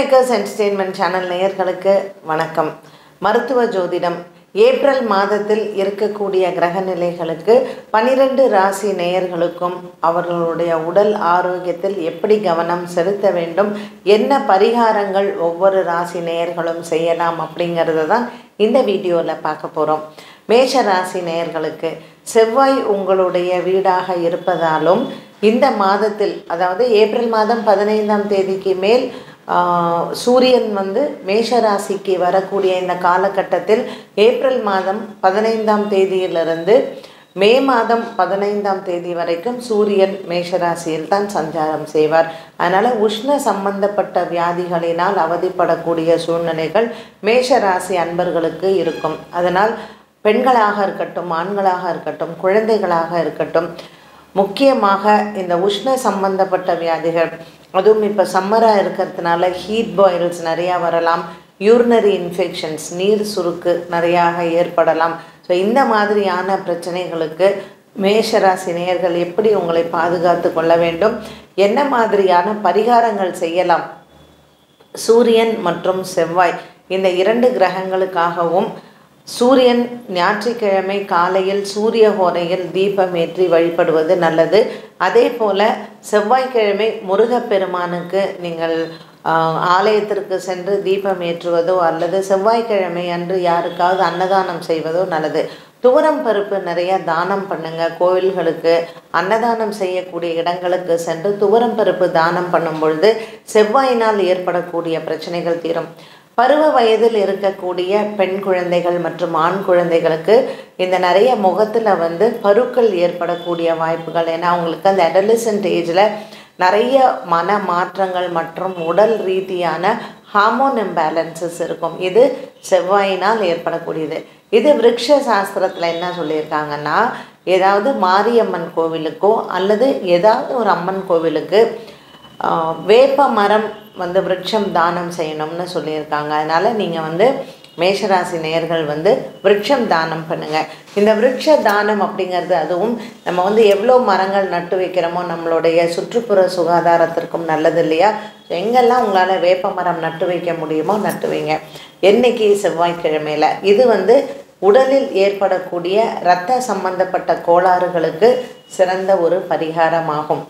makers entertainment channel நேயர்களுக்கு வணக்கம் மருத்துவ ஜோதிடம் ஏப்ரல் மாதத்தில் இருக்கக்கூடிய கிரக நிலைகளுக்கு பனிரெண்டு ராசி நேயர்களுக்கும் அவர்களுடைய உடல் ஆரோக்கியத்தில் எப்படி கவனம் செலுத்த வேண்டும் என்ன பரிகாரங்கள் ஒவ்வொரு ராசி நேயர்களும் செய்யலாம் அப்படிங்கிறத தான் இந்த வீடியோவில் பார்க்க போகிறோம் மேஷ ராசி நேயர்களுக்கு செவ்வாய் உங்களுடைய வீடாக இருப்பதாலும் இந்த மாதத்தில் அதாவது ஏப்ரல் மாதம் பதினைந்தாம் தேதிக்கு மேல் ஆஹ், சூரியன் வந்து மேஷ ராசிக்கு வரக்கூடிய இந்த காலகட்டத்தில் ஏப்ரல் மாதம் பதினைந்தாம் தேதியிலிருந்து மே மாதம் பதினைந்தாம் தேதி வரைக்கும் சூரியன் மேஷராசியில் தான் சஞ்சாரம் செய்வார் அதனால் உஷ்ண சம்பந்தப்பட்ட வியாதிகளினால் அவதிப்படக்கூடிய சூழ்நிலைகள் மேஷராசி அன்பர்களுக்கு இருக்கும் அதனால் பெண்களாக இருக்கட்டும் ஆண்களாக இருக்கட்டும் குழந்தைகளாக இருக்கட்டும் முக்கியமாக இந்த உஷ்ண சம்பந்தப்பட்ட வியாதிகள் அதுவும் இப்போ சம்மராக இருக்கிறதுனால ஹீட் பாயில்ஸ் நிறையா வரலாம் யூரினரி இன்ஃபெக்ஷன்ஸ் நீர் சுருக்கு நிறையாக ஏற்படலாம் ஸோ இந்த மாதிரியான பிரச்சனைகளுக்கு மேஷராசி நேயர்கள் எப்படி உங்களை பாதுகாத்து கொள்ள வேண்டும் என்ன மாதிரியான பரிகாரங்கள் செய்யலாம் சூரியன் மற்றும் செவ்வாய் இந்த இரண்டு கிரகங்களுக்காகவும் சூரியன் ஞாயிற்றுக்கிழமை காலையில் சூரிய ஹோரையில் தீபம் ஏற்றி வழிபடுவது நல்லது அதே போல் செவ்வாய்க்கிழமை முருகப்பெருமானுக்கு நீங்கள் ஆஹ், ஆலயத்திற்கு சென்று தீபம் ஏற்றுவதோ அல்லது செவ்வாய்க்கிழமை அன்று யாருக்காவது அன்னதானம் செய்வதோ நல்லது துவரம் பருப்பு நிறைய தானம் பண்ணுங்க கோவில்களுக்கு அன்னதானம் செய்யக்கூடிய இடங்களுக்கு சென்று துவரம் பருப்பு தானம் பண்ணும் பொழுது செவ்வாயினால் ஏற்படக்கூடிய பிரச்சனைகள் தீரும் பருவ வயதில் இருக்கக்கூடிய பெண் குழந்தைகள் மற்றும் ஆண் குழந்தைகளுக்கு இந்த நிறைய முகத்தில் வந்து பருக்கள் ஏற்படக்கூடிய வாய்ப்புகள் ஏன்னா அவங்களுக்கு அந்த அடலிசன்ட் ஏஜில் நிறைய மன மாற்றங்கள் மற்றும் உடல் ரீதியான ஹார்மோன் இம்பேலன்சஸ் இருக்கும் இது செவ்வாயினால் ஏற்படக்கூடியது இது விருட்ச சாஸ்திரத்தில் என்ன சொல்லியிருக்காங்கன்னா ஏதாவது மாரியம்மன் கோவிலுக்கோ அல்லது ஏதாவது ஒரு அம்மன் கோவிலுக்கு ஆஹ், வேப்ப மரம் வந்து விருட்சம் தானம் செய்யணும்னு சொல்லியிருக்காங்க அதனால் நீங்கள் வந்து மேஷராசி நேயர்கள் வந்து விருட்சம் தானம் பண்ணுங்கள் இந்த விருட்ச தானம் அப்படிங்கிறது அதுவும் நம்ம வந்து எவ்வளோ மரங்கள் நட்டு வைக்கிறோமோ நம்மளுடைய சுற்றுப்புற சுகாதாரத்திற்கும் நல்லது இல்லையா ஸோ எங்கெல்லாம் உங்களால் வேப்ப மரம் நட்டு வைக்க முடியுமோ நட்டு வைங்க என்னைக்கு செவ்வாய்க்கிழமையில் இது வந்து உடலில் ஏற்படக்கூடிய இரத்த சம்பந்தப்பட்ட கோளாறுகளுக்கு சிறந்த ஒரு பரிகாரமாகும்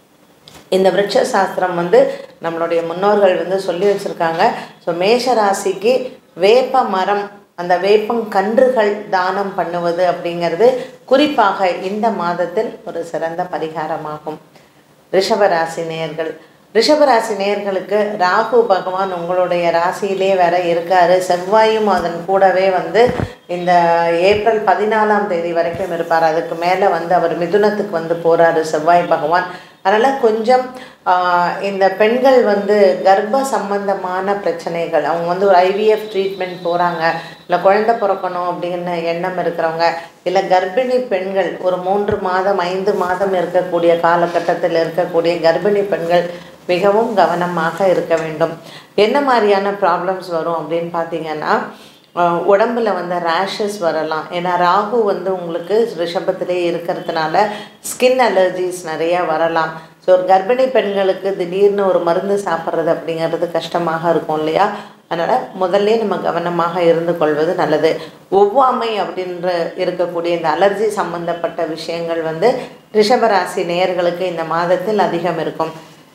இந்த விருட்ச சாஸ்திரம் வந்து நம்மளுடைய முன்னோர்கள் வந்து சொல்லி வச்சுருக்காங்க ஸோ மேஷ ராசிக்கு வேப்ப மரம் அந்த வேப்பங்கன்றுகள் தானம் பண்ணுவது அப்படிங்கிறது குறிப்பாக இந்த மாதத்தில் ஒரு சிறந்த பரிகாரமாகும் ரிஷபராசி நேயர்கள் ரிஷபராசி நேயர்களுக்கு ராகு பகவான் உங்களுடைய ராசியிலே வேற இருக்காரு செவ்வாயும் அதன் கூடவே வந்து இந்த ஏப்ரல் பதினாலாம் தேதி வரைக்கும் இருப்பார் அதுக்கு மேலே வந்து அவர் மிதுனத்துக்கு வந்து போறாரு செவ்வாய் பகவான் அதனால் கொஞ்சம் ஆஹ், இந்த பெண்கள் வந்து கர்ப்ப சம்பந்தமான பிரச்சனைகள் அவங்க வந்து ஒரு ஐவிஎஃப் ட்ரீட்மெண்ட் போகிறாங்க இல்லை குழந்தை பிறக்கணும் அப்படின்னு எண்ணம் இருக்கிறவங்க இல்லை கர்ப்பிணி பெண்கள் ஒரு மூன்று மாதம் ஐந்து மாதம் இருக்கக்கூடிய காலகட்டத்தில் இருக்கக்கூடிய கர்ப்பிணி பெண்கள் மிகவும் கவனமாக இருக்க வேண்டும் என்ன மாதிரியான ப்ராப்ளம்ஸ் வரும் அப்படின்னு பார்த்தீங்கன்னா அஹ் உடம்புல வந்து ரேஷஸ் வரலாம் ஏன்னா ராகு வந்து உங்களுக்கு ரிஷபத்திலே இருக்கிறதுனால ஸ்கின் அலர்ஜிஸ் நிறையா வரலாம் ஸோ ஒரு கர்ப்பிணி பெண்களுக்கு திடீர்னு ஒரு மருந்து சாப்பிட்றது அப்படிங்கிறது கஷ்டமாக இருக்கும் இல்லையா அதனால் முதல்ல நம்ம கவனமாக இருந்து கொள்வது நல்லது ஒவ்வாமை அப்படின்ற இருக்கக்கூடிய இந்த அலர்ஜி சம்பந்தப்பட்ட விஷயங்கள் வந்து ரிஷபராசி நேயர்களுக்கு இந்த மாதத்தில் அதிகம் இருக்கும்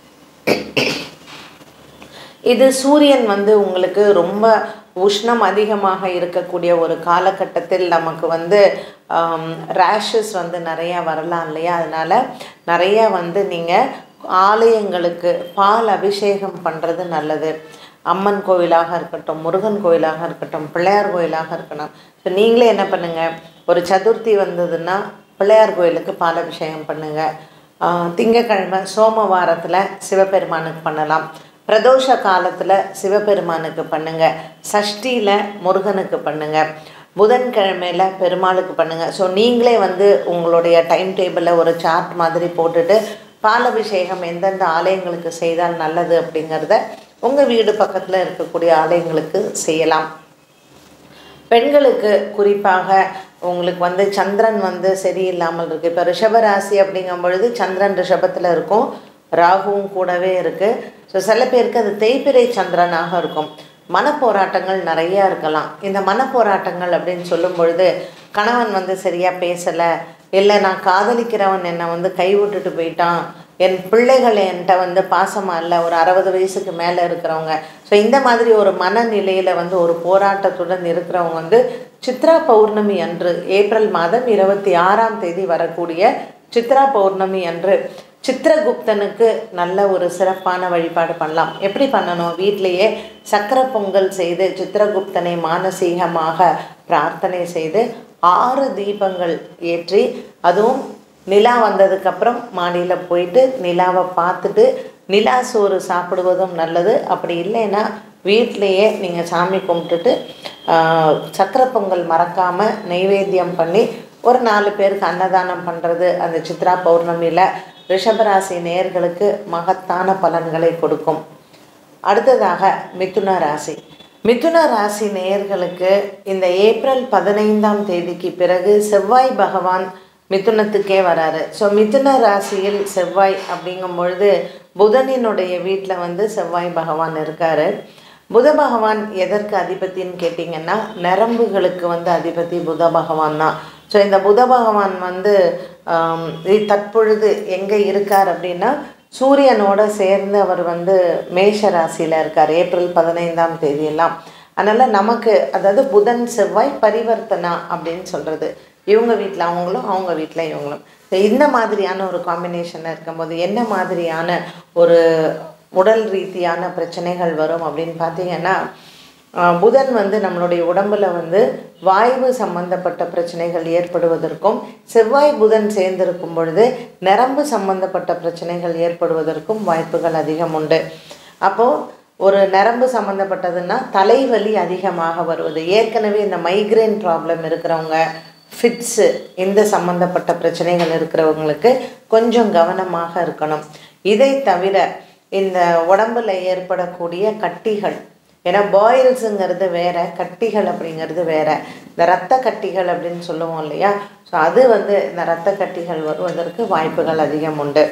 இது சூரியன் வந்து உங்களுக்கு ரொம்ப உஷ்ணம் அதிகமாக இருக்கக்கூடிய ஒரு காலகட்டத்தில் நமக்கு வந்து ரேஷஸ் வந்து நிறையா வரலாம் இல்லையா அதனால் நிறையா வந்து நீங்கள் ஆலயங்களுக்கு பால் அபிஷேகம் பண்ணுறது நல்லது அம்மன் கோவிலாக இருக்கட்டும் முருகன் கோவிலாக இருக்கட்டும் பிள்ளையார் கோவிலாக இருக்கட்டும் ஸோ நீங்களே என்ன பண்ணுங்கள் ஒரு சதுர்த்தி வந்ததுன்னா பிள்ளையார் கோயிலுக்கு பால் அபிஷேகம் பண்ணுங்கள் ஆஹ் திங்கட்கிழமை சோமவாரத்தில் சிவபெருமானுக்கு பண்ணலாம் பிரதோஷ காலத்தில் சிவபெருமானுக்கு பண்ணுங்க சஷ்டியில் முருகனுக்கு பண்ணுங்க புதன்கிழமையில் பெருமாளுக்கு பண்ணுங்க ஸோ நீங்களே வந்து உங்களுடைய டைம் டேபிளில் ஒரு சார்ட் மாதிரி போட்டுட்டு பாலபிஷேகம் எந்தெந்த ஆலயங்களுக்கு செய்தால் நல்லது அப்படிங்கிறத உங்கள் வீடு பக்கத்தில் இருக்கக்கூடிய ஆலயங்களுக்கு செய்யலாம் பெண்களுக்கு குறிப்பாக உங்களுக்கு வந்து சந்திரன் வந்து சரியில்லாமல் இருக்குது இப்போ ரிஷபராசி அப்படிங்கும் பொழுது சந்திரன் ரிஷபத்தில் இருக்கும் ராகுவும் கூடவே இருக்குது ஸோ சில பேருக்கு அது தேய்பிரை சந்திரனாக இருக்கும் மனப்போராட்டங்கள் நிறையா இருக்கலாம் இந்த மனப்போராட்டங்கள் அப்படின்னு சொல்லும் பொழுது கணவன் வந்து சரியாக பேசலை இல்லை நான் காதலிக்கிறவன் என்னை வந்து கைவிட்டுட்டு போயிட்டான் என் பிள்ளைகள் என்கிட்ட வந்து பாசமாக இல்லை ஒரு அறுபது வயசுக்கு மேலே இருக்கிறவங்க ஸோ இந்த மாதிரி ஒரு மனநிலையில் வந்து ஒரு போராட்டத்துடன் இருக்கிறவங்க வந்து சித்ரா பௌர்ணமி அன்று ஏப்ரல் மாதம் இருபத்தி ஆறாம் தேதி வரக்கூடிய சித்ரா பௌர்ணமி அன்று சித்திரகுப்தனுக்கு நல்ல ஒரு சிறப்பான வழிபாடு பண்ணலாம் எப்படி பண்ணணும் வீட்டிலேயே சக்கரை பொங்கல் செய்து சித்திரகுப்தனை மானசீகமாக பிரார்த்தனை செய்து ஆறு தீபங்கள் ஏற்றி அதுவும் நிலா வந்ததுக்கப்புறம் மாடியில் போயிட்டு நிலாவை பார்த்துட்டு நிலா சோறு சாப்பிடுவதும் நல்லது அப்படி இல்லைன்னா வீட்டிலையே நீங்கள் சாமி கும்பிட்டுட்டு ஆஹ், சக்கரை பொங்கல் மறக்காமல் நெய்வேத்தியம் பண்ணி ஒரு நாலு பேருக்கு அன்னதானம் பண்ணுறது அந்த சித்ரா பௌர்ணமியில் ரிஷபராசி நேயர்களுக்கு மகத்தான பலன்களை கொடுக்கும் அடுத்ததாக மிதுன ராசி மிதுன ராசி நேயர்களுக்கு இந்த ஏப்ரல் பதினைந்தாம் தேதிக்கு பிறகு செவ்வாய் பகவான் மிதுனத்துக்கே வராரு ஸோ மிதுன ராசியில் செவ்வாய் அப்படிங்கும் பொழுது புதனினுடைய வீட்டில் வந்து செவ்வாய் பகவான் இருக்காரு புத பகவான் எதற்கு அதிபதின்னு கேட்டிங்கன்னா நரம்புகளுக்கு வந்து அதிபதி புத பகவான் தான் ஸோ இந்த புத பகவான் வந்து ஆம், இ- தற்பொழுது எங்கே இருக்கார் அப்படின்னா சூரியனோட சேர்ந்து அவர் வந்து மேஷ ராசியில் இருக்கார் ஏப்ரல் பதினைந்தாம் தேதியெல்லாம் அதனால் நமக்கு அதாவது புதன் செவ்வாய் பரிவர்த்தனா அப்படின்னு சொல்கிறது இவங்க வீட்டில் அவங்களும் அவங்க வீட்டில் இவங்களும் So, இந்த மாதிரியான ஒரு காம்பினேஷனில் இருக்கும்போது என்ன மாதிரியான ஒரு உடல் ரீதியான பிரச்சனைகள் வரும் அப்படின்னு பார்த்தீங்கன்னா ஆஹ் புதன் வந்து நம்மளுடைய உடம்புல வந்து வாய்வு சம்பந்தப்பட்ட பிரச்சனைகள் ஏற்படுவதற்கும் செவ்வாய் புதன் சேர்ந்திருக்கும் பொழுது நரம்பு சம்பந்தப்பட்ட பிரச்சனைகள் ஏற்படுவதற்கும் வாய்ப்புகள் அதிகம் உண்டு அப்போது ஒரு நரம்பு சம்மந்தப்பட்டதுன்னா தலைவலி அதிகமாக வருவது ஏற்கனவே இந்த மைக்ரேன் ப்ராப்ளம் இருக்கிறவங்க ஃபிட்ஸு இந்த சம்மந்தப்பட்ட பிரச்சனைகள் இருக்கிறவங்களுக்கு கொஞ்சம் கவனமாக இருக்கணும் இதை தவிர இந்த உடம்புல ஏற்படக்கூடிய கட்டிகள் ஏன்னா பாயில்ஸுங்கிறது வேற கட்டிகள் அப்படிங்கிறது வேற இந்த ரத்த கட்டிகள் அப்படின்னு சொல்லுவோம் இல்லையா ஸோ அது வந்து இந்த ரத்த கட்டிகள் வருவதற்கு வாய்ப்புகள் அதிகம் உண்டு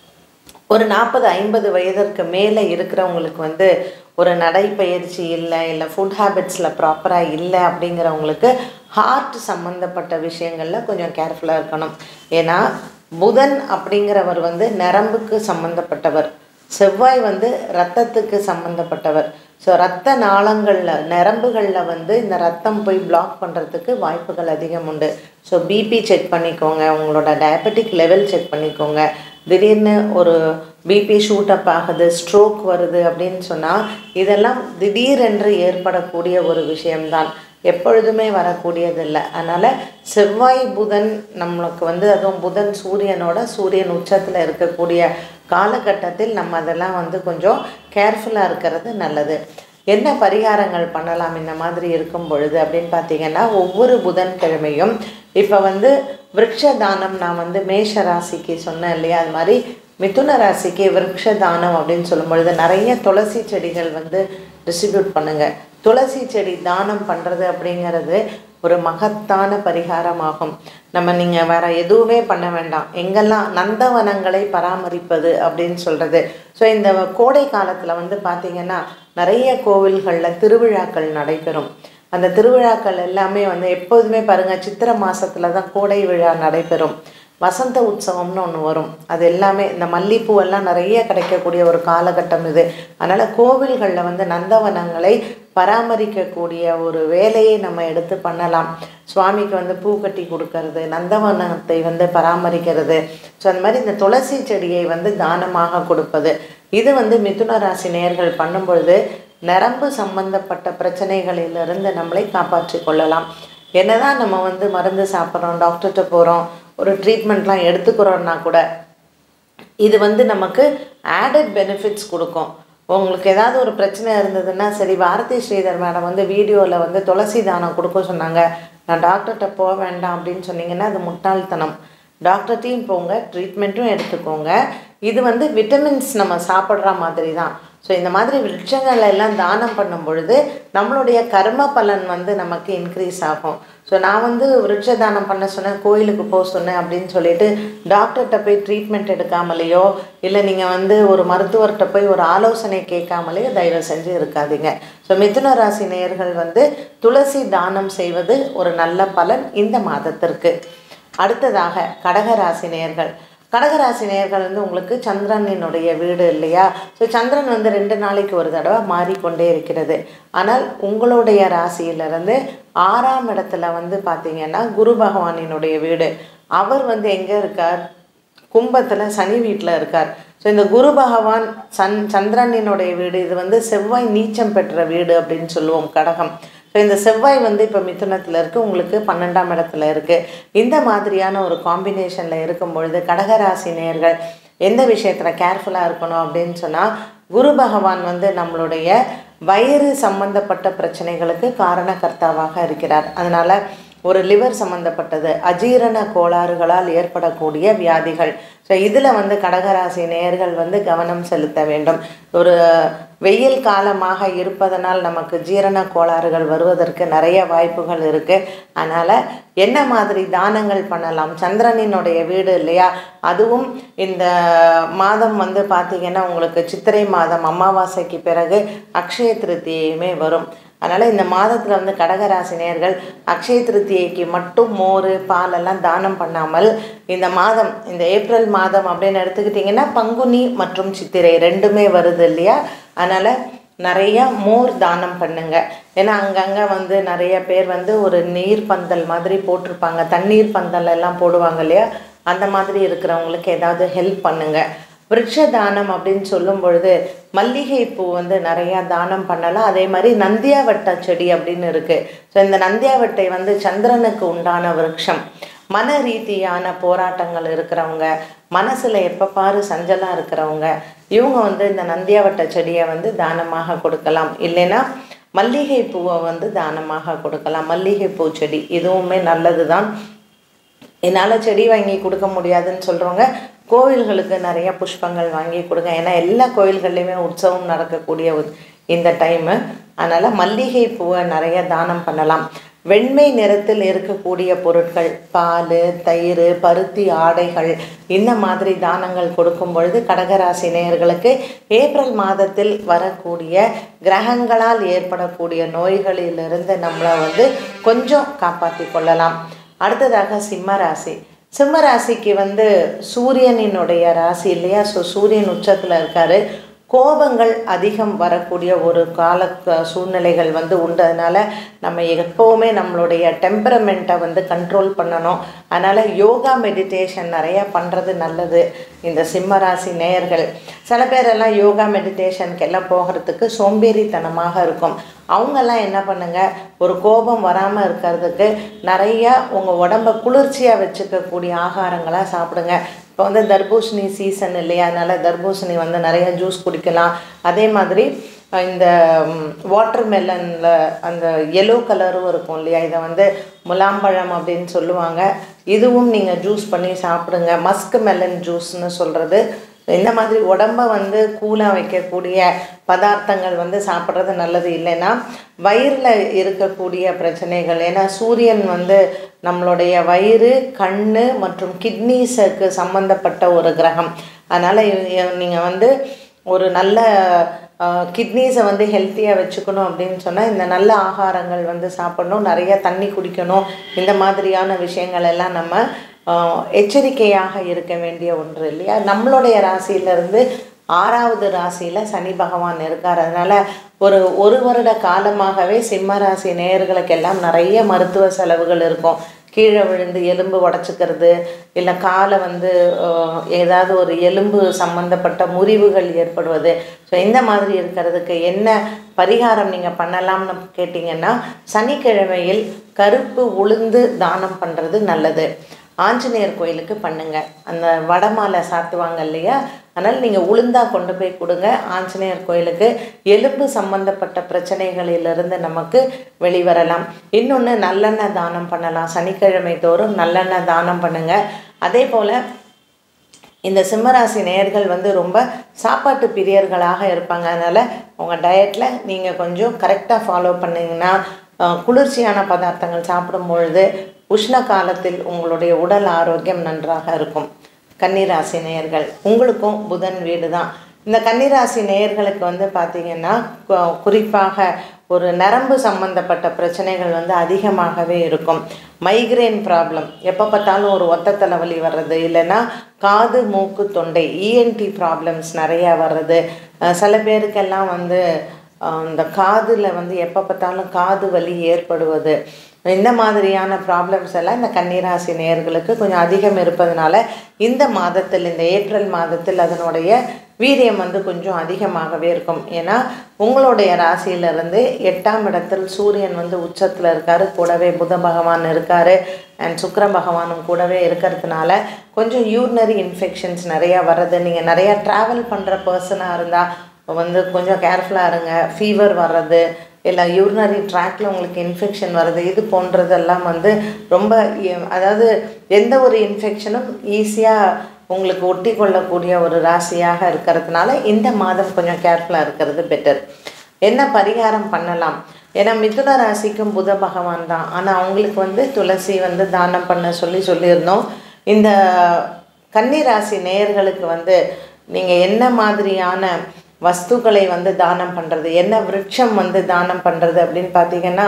ஒரு நாற்பது ஐம்பது வயதிற்கு மேலே இருக்கிறவங்களுக்கு வந்து ஒரு நடைப்பயிற்சி இல்லை இல்லை ஃபுட் ஹேபிட்ஸில் ப்ராப்பராக இல்லை அப்படிங்கிறவங்களுக்கு ஹார்ட் சம்மந்தப்பட்ட விஷயங்களில் கொஞ்சம் கேர்ஃபுல்லாக இருக்கணும் ஏன்னா புதன் அப்படிங்கிறவர் வந்து நரம்புக்கு சம்மந்தப்பட்டவர் செவ்வாய் வந்து ரத்தத்துக்கு சம்மந்தப்பட்டவர் ஸோ ரத்த நாளங்களில் நரம்புகளில் வந்து இந்த ரத்தம் போய் பிளாக் பண்ணுறதுக்கு வாய்ப்புகள் அதிகம் உண்டு ஸோ பிபி செக் பண்ணிக்கோங்க உங்களோட டயபெட்டிக் லெவல் செக் பண்ணிக்கோங்க திடீர்னு ஒரு பிபி ஷூட் அப் ஆகுது ஸ்ட்ரோக் வருது அப்படின்னு சொன்னால் இதெல்லாம் திடீரென்று ஏற்படக்கூடிய ஒரு விஷயம்தான் எப்பொழுதுமே வரக்கூடியதில்லை அதனால் செவ்வாய் புதன் நம்மளுக்கு வந்து அதுவும் புதன் சூரியனோட சூரியன் உச்சத்தில் இருக்கக்கூடிய காலகட்டத்தில் நம்ம அதெல்லாம் வந்து கொஞ்சம் கேர்ஃபுல்லாக இருக்கிறது நல்லது என்ன பரிகாரங்கள் பண்ணலாம் இந்த மாதிரி இருக்கும் பொழுது அப்படின்னு பார்த்தீங்கன்னா ஒவ்வொரு புதன்கிழமையும் இப்போ வந்து விருட்ச தானம் நான் வந்து மேஷ ராசிக்கு சொன்னேன் இல்லையா அது மாதிரி மிதுன ராசிக்கு விருட்ச தானம் அப்படின்னு சொல்லும் பொழுது நிறைய துளசி செடிகள் வந்து டிஸ்ட்ரிபியூட் பண்ணுங்க துளசி செடி தானம் பண்ணுறது அப்படிங்கிறது ஒரு மகத்தான பரிகாரமாகும் நம்ம நீங்கள் வேற எதுவுமே பண்ண வேண்டாம் எங்கெல்லாம் நந்தவனங்களை பராமரிப்பது அப்படின்னு சொல்கிறது ஸோ இந்த கோடை காலத்தில் வந்து பார்த்திங்கன்னா நிறைய கோவில்களில் திருவிழாக்கள் நடைபெறும் அந்த திருவிழாக்கள் எல்லாமே வந்து எப்போதுமே பாருங்கள் சித்திரை மாசத்துல தான் கோடை விழா நடைபெறும் வசந்த உற்சவம்னு ஒன்று வரும் அது எல்லாமே இந்த மல்லிப்பூ எல்லாம் நிறைய கிடைக்கக்கூடிய ஒரு காலகட்டம் இது அதனால் கோவில்களில் வந்து நந்தவனங்களை பராமரிக்கக்கூடிய ஒரு வேலையை நம்ம எடுத்து பண்ணலாம் சுவாமிக்கு வந்து பூ கட்டி கொடுக்கறது நந்தவனத்தை வந்து பராமரிக்கிறது ஸோ அந்த மாதிரி இந்த துளசி செடியை வந்து தானமாக கொடுப்பது இது வந்து மிதுன ராசி நேயர்கள் பண்ணும் பொழுது நரம்பு சம்பந்தப்பட்ட பிரச்சனைகளிலிருந்து நம்மளை காப்பாற்றிக் கொள்ளலாம் என்னதான் நம்ம வந்து மருந்து சாப்பிட்றோம் டாக்டர்கிட்ட போகிறோம் ஒரு ட்ரீட்மெண்ட்லாம் எடுத்துக்கிறோன்னா கூட இது வந்து நமக்கு ஆடட் பெனிஃபிட்ஸ் கொடுக்கும் உங்களுக்கு ஏதாவது ஒரு பிரச்சனை இருந்ததுன்னா சரி பாரதி ஸ்ரீதர் மேடம் வந்து வீடியோவில் வந்து துளசி தானம் கொடுக்க சொன்னாங்க நான் டாக்டர்கிட்ட போக வேண்டாம் அப்படின்னு சொன்னீங்கன்னா அது முட்டாள்தனம் டாக்டர்கிட்டையும் போங்க ட்ரீட்மெண்ட்டும் எடுத்துக்கோங்க இது வந்து விட்டமின்ஸ் நம்ம சாப்பிட்ற மாதிரி தான் ஸோ இந்த மாதிரி விருட்சங்களை எல்லாம் தானம் பண்ணும் பொழுது நம்மளுடைய கர்ம பலன் வந்து நமக்கு இன்க்ரீஸ் ஆகும் ஸோ நான் வந்து விருட்ச தானம் பண்ண சொன்னேன் கோயிலுக்கு போக சொன்னேன் அப்படின்னு சொல்லிட்டு டாக்டர்கிட்ட போய் ட்ரீட்மெண்ட் எடுக்காமலேயோ இல்லை நீங்கள் வந்து ஒரு மருத்துவர்கிட்ட போய் ஒரு ஆலோசனை கேட்காமலேயோ தயவு செஞ்சு இருக்காதீங்க ஸோ மிதுன ராசி நேயர்கள் வந்து துளசி தானம் செய்வது ஒரு நல்ல பலன் இந்த மாதத்திற்கு அடுத்ததாக கடகராசி நேயர்கள் கடகராசி நேயர்கள் வந்து உங்களுக்கு சந்திரனினுடைய வீடு இல்லையா ஸோ சந்திரன் வந்து ரெண்டு நாளைக்கு ஒரு தடவை மாறிக்கொண்டே இருக்கிறது ஆனால் உங்களுடைய ராசியிலிருந்து ஆறாம் இடத்துல வந்து பார்த்தீங்கன்னா குரு பகவானினுடைய வீடு அவர் வந்து எங்கே இருக்கார் கும்பத்தில் சனி வீட்டில் இருக்கார் ஸோ இந்த குரு பகவான் சன் சந்திரனினுடைய வீடு இது வந்து செவ்வாய் நீச்சம் பெற்ற வீடு அப்படின்னு சொல்லுவோம் கடகம் ஸோ இந்த செவ்வாய் வந்து இப்போ மிதுனத்தில் இருக்குது உங்களுக்கு பன்னெண்டாம் இடத்துல இருக்குது இந்த மாதிரியான ஒரு காம்பினேஷனில் இருக்கும் பொழுது கடகராசி நேயர்கள் எந்த விஷயத்தில் கேர்ஃபுல்லாக இருக்கணும் அப்படின்னு சொன்னால் குரு பகவான் வந்து நம்மளுடைய வயிறு சம்பந்தப்பட்ட பிரச்சனைகளுக்கு காரணகர்த்தாவாக இருக்கிறார் அதனால் ஒரு லிவர் சம்மந்தப்பட்டது அஜீரண கோளாறுகளால் ஏற்படக்கூடிய வியாதிகள் ஸோ இதில் வந்து கடகராசி நேயர்கள் வந்து கவனம் செலுத்த வேண்டும் ஒரு வெயில் காலமாக இருப்பதனால் நமக்கு ஜீரண கோளாறுகள் வருவதற்கு நிறைய வாய்ப்புகள் இருக்குது அதனால் என்ன மாதிரி தானங்கள் பண்ணலாம் சந்திரனினுடைய வீடு இல்லையா அதுவும் இந்த மாதம் வந்து பார்த்திங்கன்னா உங்களுக்கு சித்திரை மாதம் அமாவாசைக்கு பிறகு அக்ஷய திருத்தியுமே வரும் அதனால் இந்த மாதத்தில் வந்து கடகராசினியர்கள் அக்ஷய திருத்தியைக்கு மட்டும் மோர் பாலெல்லாம் தானம் பண்ணாமல் இந்த மாதம் இந்த ஏப்ரல் மாதம் அப்படின்னு எடுத்துக்கிட்டிங்கன்னா பங்குனி மற்றும் சித்திரை ரெண்டுமே வருது இல்லையா அதனால் நிறைய மோர் தானம் பண்ணுங்க ஏன்னா அங்கங்கே வந்து நிறைய பேர் வந்து ஒரு நீர் பந்தல் மாதிரி போட்டிருப்பாங்க தண்ணீர் பந்தல் எல்லாம் போடுவாங்க இல்லையா அந்த மாதிரி இருக்கிறவங்களுக்கு ஏதாவது ஹெல்ப் பண்ணுங்கள் விருட்ச தானம் அப்படின்னு சொல்லும் பொழுது மல்லிகை பூ வந்து நிறையா தானம் பண்ணலாம் அதே மாதிரி நந்தியாவட்ட செடி அப்படின்னு இருக்குது ஸோ இந்த நந்தியாவட்டை வந்து சந்திரனுக்கு உண்டான விருட்சம் மன ரீதியான போராட்டங்கள் இருக்கிறவங்க மனசில் எப்போ பாரு சஞ்சலம் இருக்கிறவங்க இவங்க வந்து இந்த நந்தியாவட்ட செடியை வந்து தானமாக கொடுக்கலாம் இல்லைன்னா மல்லிகை பூவை வந்து தானமாக கொடுக்கலாம் மல்லிகை பூ செடி இதுவுமே நல்லது தான் என்னால் செடி வாங்கி கொடுக்க முடியாதுன்னு சொல்கிறவங்க கோவில்களுக்கு நிறைய புஷ்பங்கள் வாங்கி கொடுங்க ஏன்னா எல்லா கோயில்கள்லையுமே உற்சவம் நடக்கக்கூடிய இந்த டைமு அதனால் மல்லிகை பூவை நிறைய தானம் பண்ணலாம் வெண்மை நிறத்தில் இருக்கக்கூடிய பொருட்கள் பால் தயிர் பருத்தி ஆடைகள் இந்த மாதிரி தானங்கள் கொடுக்கும் பொழுது கடகராசி நேயர்களுக்கு ஏப்ரல் மாதத்தில் வரக்கூடிய கிரகங்களால் ஏற்படக்கூடிய நோய்களிலிருந்து நம்மளை வந்து கொஞ்சம் காப்பாற்றி கொள்ளலாம் அடுத்ததாக சிம்ம ராசி சிம்ம ராசிக்கு வந்து சூரியனினுடைய ராசி இல்லையா ஸோ சூரியன் உச்சத்தில் இருக்கார் கோபங்கள் அதிகம் வரக்கூடிய ஒரு கால சூழ்நிலைகள் வந்து உண்டு அதனால் நம்ம எப்போவுமே நம்மளுடைய டெம்பரமெண்ட்டை வந்து கண்ட்ரோல் பண்ணணும் அதனால் யோகா மெடிடேஷன் நிறையா பண்ணுறது நல்லது இந்த சிம்ம ராசி நேயர்கள் சில பேரெல்லாம் யோகா மெடிடேஷனுக்கு எல்லாம் போகிறதுக்கு சோம்பேறித்தனமாக இருக்கும் அவங்கெல்லாம் என்ன பண்ணுங்க ஒரு கோபம் வராமல் இருக்கிறதுக்கு நிறையா உங்கள் உடம்பை குளிர்ச்சியாக வச்சுக்கக்கூடிய ஆகாரங்களாக சாப்பிடுங்க இப்போ வந்து தர்பூசணி சீசன் இல்லையா அதனால் தர்பூசணி வந்து நிறைய ஜூஸ் குடிக்கலாம் அதே மாதிரி இந்த வாட்டர் மெலனில் அந்த எல்லோ கலரும் இருக்கும் இல்லையா இதை வந்து முலாம்பழம் அப்படின்னு சொல்லுவாங்க இதுவும் நீங்கள் ஜூஸ் பண்ணி சாப்பிடுங்க மஸ்க் மெலன் ஜூஸ்னு சொல்கிறது இந்த மாதிரி உடம்ப வந்து கூலாக வைக்கக்கூடிய பதார்த்தங்கள் வந்து சாப்பிட்றது நல்லது இல்லைன்னா வயிறில் இருக்கக்கூடிய பிரச்சனைகள் ஏன்னா சூரியன் வந்து நம்மளுடைய வயிறு கண் மற்றும் கிட்னிஸுக்கு சம்மந்தப்பட்ட ஒரு கிரகம் அதனால் நீங்கள் வந்து ஒரு நல்ல கிட்னிஸை வந்து ஹெல்த்தியாக வச்சுக்கணும் அப்படின்னு சொன்னால் இந்த நல்ல ஆகாரங்கள் வந்து சாப்பிடணும் நிறைய தண்ணி குடிக்கணும் இந்த மாதிரியான விஷயங்கள் எல்லாம் நம்ம எச்சரிக்கையாக இருக்க வேண்டிய ஒன்று இல்லையா நம்மளுடைய ராசியிலேருந்து ஆறாவது ராசியில் சனி பகவான் இருக்கார் அதனால் ஒரு ஒரு வருட காலமாகவே சிம்ம ராசி நேயர்களுக்கெல்லாம் நிறைய மருத்துவ செலவுகள் இருக்கும் கீழே விழுந்து எலும்பு உடச்சிக்கிறது இல்லை காலை வந்து ஏதாவது ஒரு எலும்பு சம்மந்தப்பட்ட முறிவுகள் ஏற்படுவது ஸோ இந்த மாதிரி இருக்கிறதுக்கு என்ன பரிகாரம் நீங்கள் பண்ணலாம்னு கேட்டிங்கன்னா சனிக்கிழமையில் கருப்பு உளுந்து தானம் பண்ணுறது நல்லது ஆஞ்சநேயர் கோயிலுக்கு பண்ணுங்க அந்த வடமாலை சாத்துவாங்க இல்லையா அதனால் நீங்கள் உளுந்தா கொண்டு போய் கொடுங்க ஆஞ்சநேயர் கோயிலுக்கு எலும்பு சம்பந்தப்பட்ட பிரச்சனைகளிலிருந்து நமக்கு வெளிவரலாம் இன்னொன்று நல்லெண்ணெய் தானம் பண்ணலாம் சனிக்கிழமை தோறும் நல்லெண்ணெய் தானம் பண்ணுங்க அதே போல் இந்த சிம்மராசி நேயர்கள் வந்து ரொம்ப சாப்பாட்டு பிரியர்களாக இருப்பாங்க அதனால் உங்கள் டயட்டில் நீங்கள் கொஞ்சம் கரெக்டாக ஃபாலோ பண்ணிங்கன்னா அஹ், குளிர்ச்சியான பதார்த்தங்கள் சாப்பிடும் பொழுது உஷ்ண காலத்தில் உங்களுடைய உடல் ஆரோக்கியம் நன்றாக இருக்கும் கன்னிராசி நேயர்கள் உங்களுக்கும் புதன் வீடு தான் இந்த கன்னிராசி நேயர்களுக்கு வந்து பார்த்திங்கன்னா கு- குறிப்பாக ஒரு நரம்பு சம்பந்தப்பட்ட பிரச்சனைகள் வந்து அதிகமாகவே இருக்கும் மைக்ரேன் ப்ராப்ளம் எப்போ பார்த்தாலும் ஒரு ஒத்த தலைவலி வர்றது இல்லைன்னா காது மூக்கு தொண்டை இஎன்டி ப்ராப்ளம்ஸ் நிறையா வர்றது அஹ் சில பேருக்கெல்லாம் வந்து அஹ் இந்த காதில் வந்து எப்போ பார்த்தாலும் காது வலி ஏற்படுவது இந்த மாதிரியான ப்ராப்ளம்ஸ் எல்லாம் இந்த கன்னிராசி நேயர்களுக்கு கொஞ்சம் அதிகம் இருப்பதனால இந்த மாதத்தில் இந்த ஏப்ரல் மாதத்தில் அதனுடைய வீரியம் வந்து கொஞ்சம் அதிகமாகவே இருக்கும் ஏன்னா உங்களுடைய ராசியிலிருந்து எட்டாம் இடத்தில் சூரியன் வந்து உச்சத்தில் இருக்கார் கூடவே புத பகவான் இருக்கார் அண்ட் சுக்கிர பகவானும் கூடவே இருக்கிறதுனால கொஞ்சம் யூரினரி இன்ஃபெக்ஷன்ஸ் நிறையா வர்றது நீங்கள் நிறையா ட்ராவல் பண்ணுற பர்சனாக இருந்தால் வந்து கொஞ்சம் கேர்ஃபுல்லாக இருங்க ஃபீவர் வர்றது இல்லை யூரினரி ட்ராக்ல உங்களுக்கு இன்ஃபெக்ஷன் வருது இது போன்றதெல்லாம் வந்து ரொம்ப இ- அதாவது எந்த ஒரு இன்ஃபெக்ஷனும் ஈஸியாக உங்களுக்கு ஒட்டி கொள்ளக்கூடிய ஒரு ராசியாக இருக்கிறதுனால இந்த மாதம் கொஞ்சம் கேர்ஃபுல்லாக இருக்கிறது பெட்டர் என்ன பரிகாரம் பண்ணலாம் ஏன்னா மிதுன ராசிக்கும் புத பகவான் தான் ஆனால் அவங்களுக்கு வந்து துளசி வந்து தானம் பண்ண சொல்லி சொல்லியிருந்தோம் இந்த கன்னி ராசி நேயர்களுக்கு வந்து நீங்கள் என்ன மாதிரியான வஸ்துக்களை வந்து தானம் பண்ணுறது என்ன விருட்சம் வந்து தானம் பண்ணுறது அப்படின்னு பார்த்தீங்கன்னா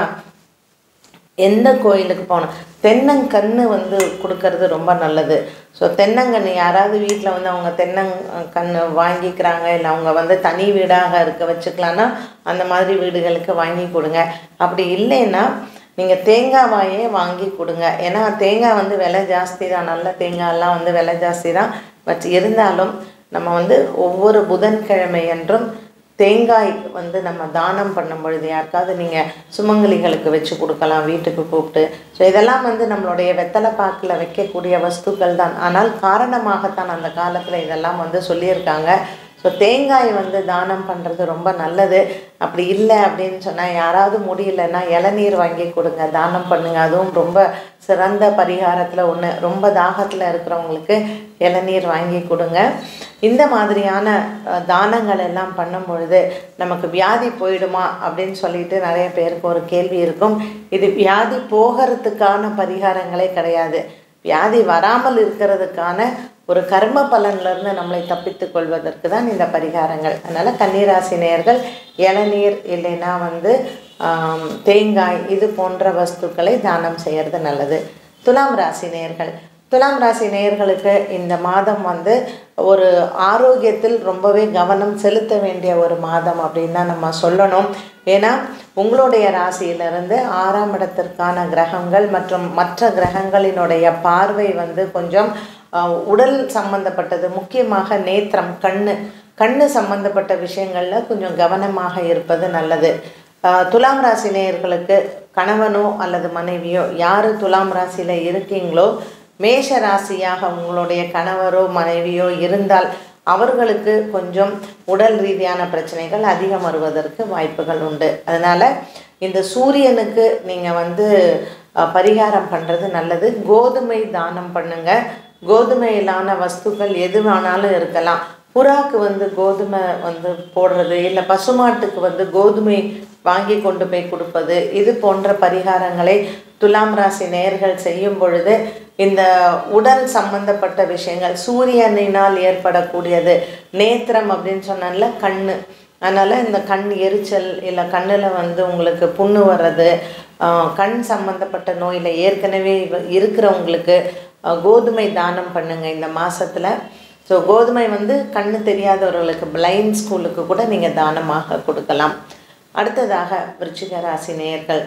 எந்த கோயிலுக்கு போகணும் தென்னங்கன்று வந்து கொடுக்கறது ரொம்ப நல்லது ஸோ தென்னங்கன்று யாராவது வீட்டில் வந்து அவங்க தென்னங்கன்று வாங்கிக்கிறாங்க இல்லை அவங்க வந்து தனி வீடாக இருக்க வச்சுக்கலான்னா அந்த மாதிரி வீடுகளுக்கு வாங்கி கொடுங்க அப்படி இல்லைன்னா நீங்கள் தேங்காய் வாயே வாங்கி கொடுங்க ஏன்னா தேங்காய் வந்து விலை ஜாஸ்தி தான் நல்ல தேங்காயெல்லாம் வந்து விலை ஜாஸ்தி தான் பட் இருந்தாலும் நம்ம வந்து ஒவ்வொரு புதன்கிழமை என்றும் தேங்காய் வந்து நம்ம தானம் பண்ணும் பொழுது யாருக்காவது நீங்கள் சுமங்கலிகளுக்கு வச்சு கொடுக்கலாம் வீட்டுக்கு கூப்பிட்டு ஸோ இதெல்லாம் வந்து நம்மளுடைய வெத்தலை பாக்கில் வைக்கக்கூடிய வஸ்துக்கள் தான் ஆனால் காரணமாகத்தான் அந்த காலத்தில் இதெல்லாம் வந்து சொல்லியிருக்காங்க ஸோ தேங்காய் வந்து தானம் பண்ணுறது ரொம்ப நல்லது அப்படி இல்லை அப்படின்னு சொன்னால் யாராவது முடியலன்னா இளநீர் வாங்கி கொடுங்க தானம் பண்ணுங்க அதுவும் ரொம்ப சிறந்த பரிகாரத்தில் ஒன்று ரொம்ப தாகத்தில் இருக்கிறவங்களுக்கு இளநீர் வாங்கி கொடுங்க இந்த மாதிரியான அஹ், தானங்கள் எல்லாம் பண்ணும் பொழுது நமக்கு வியாதி போயிடுமா அப்படின்னு சொல்லிட்டு நிறைய பேருக்கு ஒரு கேள்வி இருக்கும் இது வியாதி போகிறதுக்கான பரிகாரங்களே கிடையாது வியாதி வராமல் இருக்கிறதுக்கான ஒரு கர்ம பலன்லேருந்து நம்மளை தப்பித்துக் கொள்வதற்கு தான் இந்த பரிகாரங்கள் அதனால் கன்னிராசி நேயர்கள் இளநீர் இல்லைன்னா வந்து ஆம், தேங்காய் இது போன்ற வஸ்துக்களை தானம் செய்கிறது நல்லது துலாம் ராசி நேயர்கள் துலாம் ராசி நேயர்களுக்கு இந்த மாதம் வந்து ஒரு ஆரோக்கியத்தில் ரொம்பவே கவனம் செலுத்த வேண்டிய ஒரு மாதம் அப்படின்னு தான் நம்ம சொல்லணும் ஏன்னா உங்களுடைய ராசியிலிருந்து ஆறாம் இடத்திற்கான கிரகங்கள் மற்றும் மற்ற கிரகங்களினுடைய பார்வை வந்து கொஞ்சம் அஹ், உடல் சம்பந்தப்பட்டது முக்கியமாக நேத்திரம் கண்ணு கண்ணு சம்பந்தப்பட்ட விஷயங்களில் கொஞ்சம் கவனமாக இருப்பது நல்லது அஹ், துலாம் ராசி நேயர்களுக்கு கணவனோ அல்லது மனைவியோ யார் துலாம் ராசியில் இருக்கீங்களோ மேஷ ராசியாக உங்களுடைய கணவரோ மனைவியோ இருந்தால் அவர்களுக்கு கொஞ்சம் உடல் ரீதியான பிரச்சனைகள் அதிகம் வருவதற்கு வாய்ப்புகள் உண்டு அதனால் இந்த சூரியனுக்கு நீங்கள் வந்து அஹ், பரிகாரம் பண்ணுறது நல்லது கோதுமை தானம் பண்ணுங்க கோதுமையிலான வஸ்துக்கள் எது வேணாலும் இருக்கலாம் புறாக்கு வந்து கோதுமை வந்து போடுறது இல்லை பசுமாட்டுக்கு வந்து கோதுமை வாங்கி கொண்டு போய் கொடுப்பது இது போன்ற பரிகாரங்களை துலாம் ராசி நேயர்கள் செய்யும் பொழுது இந்த உடல் சம்பந்தப்பட்ட விஷயங்கள் சூரியனினால் ஏற்படக்கூடியது நேத்திரம் அப்படின்னு சொன்னால கண்ணு அதனால் இந்த கண் எரிச்சல் இல்லை கண்ணில் வந்து உங்களுக்கு புண்ணு வர்றது ஆஹ் கண் சம்பந்தப்பட்ட நோயில் ஏற்கனவே இவ- இருக்கிறவங்களுக்கு ஆஹ் கோதுமை தானம் பண்ணுங்க இந்த மாசத்துல ஸோ கோதுமை வந்து கண்ணு தெரியாதவர்களுக்கு பிளைண்ட் ஸ்கூலுக்கு கூட நீங்கள் தானமாக கொடுக்கலாம் அடுத்ததாக விருச்சிக ராசி நேயர்கள்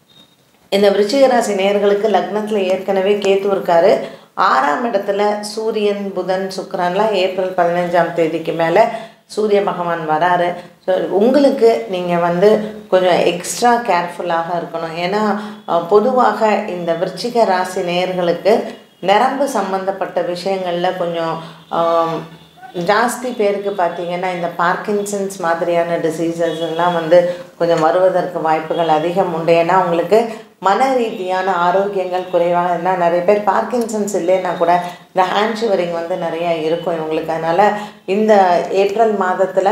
இந்த விருச்சிக ராசி நேயர்களுக்கு லக்னத்தில் ஏற்கனவே கேத்து இருக்காரு ஆறாம் இடத்துல சூரியன் புதன் சுக்கிரன்லாம் ஏப்ரல் பதினஞ்சாம் தேதிக்கு மேலே சூரிய பகவான் வராரு ஸோ உங்களுக்கு நீங்கள் வந்து கொஞ்சம் எக்ஸ்ட்ரா கேர்ஃபுல்லாக இருக்கணும் ஏன்னா அஹ், பொதுவாக இந்த விருச்சிக ராசி நேயர்களுக்கு நரம்பு சம்பந்தப்பட்ட விஷயங்களில் கொஞ்சம் ஆம், ஜாஸ்தி பேருக்கு பார்த்தீங்கன்னா இந்த பார்க்கின்சன்ஸ் மாதிரியான டிசீசஸ் எல்லாம் வந்து கொஞ்சம் வருவதற்கு வாய்ப்புகள் அதிகம் உண்டு ஏன்னா உங்களுக்கு மன ரீதியான ஆரோக்கியங்கள் குறைவாக இருந்தால் நிறைய பேர் பார்க்கின்சன்ஸ் இல்லைன்னா கூட இந்த ஹேண்ட் ஷிவரிங் வந்து நிறையா இருக்கும் இவங்களுக்கு அதனால் இந்த ஏப்ரல் மாதத்தில்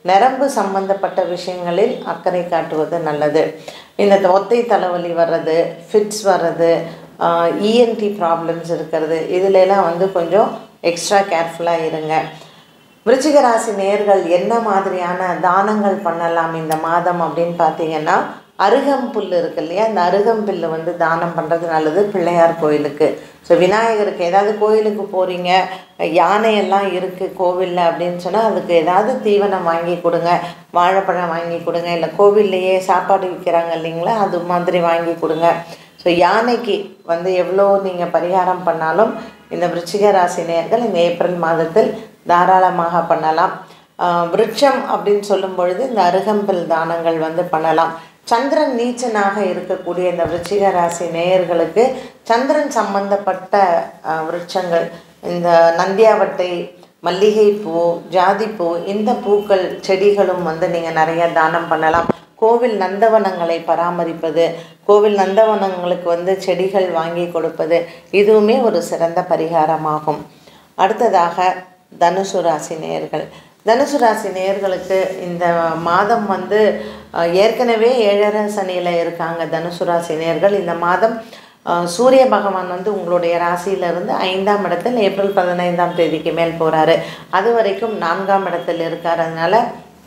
நரம்பு சம்பந்தப்பட்ட விஷயங்களில் அக்கறை காட்டுவது நல்லது இந்த ஒத்தை தலைவலி வர்றது ஃபிட்ஸ் வர்றது இஎன்டி ப்ராப்ளம்ஸ் இருக்கிறது இதுல எல்லாம் வந்து கொஞ்சம் எக்ஸ்ட்ரா கேர்ஃபுல்லாக இருங்க விருச்சிக ராசி நேர்கள் என்ன மாதிரியான தானங்கள் பண்ணலாம் இந்த மாதம் அப்படின்னு பார்த்தீங்கன்னா அருகம்புல் இருக்கு இல்லையா அந்த அருகம்புல்லு வந்து தானம் பண்ணுறது நல்லது பிள்ளையார் கோயிலுக்கு ஸோ விநாயகருக்கு ஏதாவது கோயிலுக்கு போகிறீங்க யானையெல்லாம் இருக்குது கோவிலில் அப்படின்னு சொன்னால் அதுக்கு ஏதாவது தீவனம் வாங்கி கொடுங்க வாழைப்பழம் வாங்கி கொடுங்க இல்லை கோவில்லையே சாப்பாடு விற்கிறாங்க இல்லைங்களா அது மாதிரி வாங்கி கொடுங்க ஸோ யானைக்கு வந்து எவ்வளோ நீங்கள் பரிகாரம் பண்ணாலும் இந்த விருச்சிக ராசி நேர்கள் இந்த ஏப்ரல் மாதத்தில் தாராளமாக பண்ணலாம் ஆஹ் விருட்சம் அப்படின்னு சொல்லும் பொழுது இந்த அருகம்பில் தானங்கள் வந்து பண்ணலாம் சந்திரன் நீச்சனாக இருக்கக்கூடிய இந்த விருச்சிக ராசி நேயர்களுக்கு சந்திரன் சம்பந்தப்பட்ட ஆஹ் விருட்சங்கள் இந்த நந்தியாவட்டை மல்லிகைப்பூ ஜாதிப்பூ இந்த பூக்கள் செடிகளும் வந்து நீங்கள் நிறைய தானம் பண்ணலாம் கோவில் நந்தவனங்களை பராமரிப்பது கோவில் நந்தவனங்களுக்கு வந்து செடிகள் வாங்கி கொடுப்பது இதுவுமே ஒரு சிறந்த பரிகாரமாகும் அடுத்ததாக தனுசு ராசி நேயர்கள் தனுசு ராசி நேயர்களுக்கு இந்த மாதம் வந்து அஹ், ஏற்கனவே ஏழரை சனியில் இருக்காங்க தனுசு ராசி நேயர்கள் இந்த மாதம் அஹ், சூரிய பகவான் வந்து உங்களுடைய ராசியிலிருந்து ஐந்தாம் இடத்தில் ஏப்ரல் பதினைந்தாம் தேதிக்கு மேல் போகிறாரு அது வரைக்கும் நான்காம் இடத்தில் இருக்கார் அதனால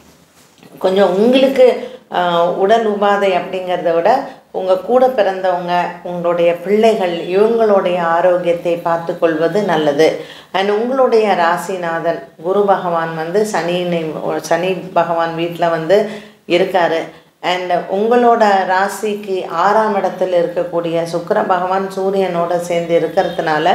கொஞ்சம் உங்களுக்கு ஆஹ், உடல் உபாதை அப்படிங்கிறத விட உங்கள் கூட பிறந்தவங்க உங்களுடைய பிள்ளைகள் இவங்களுடைய ஆரோக்கியத்தை பார்த்து கொள்வது நல்லது அண்ட் உங்களுடைய ராசிநாதன் குரு பகவான் வந்து சனியினை சனி பகவான் வீட்டில் வந்து இருக்காரு அண்ட் உங்களோட ராசிக்கு ஆறாம் இடத்துல இருக்கக்கூடிய சுக்கிர பகவான் சூரியனோட சேர்ந்து இருக்கிறதுனால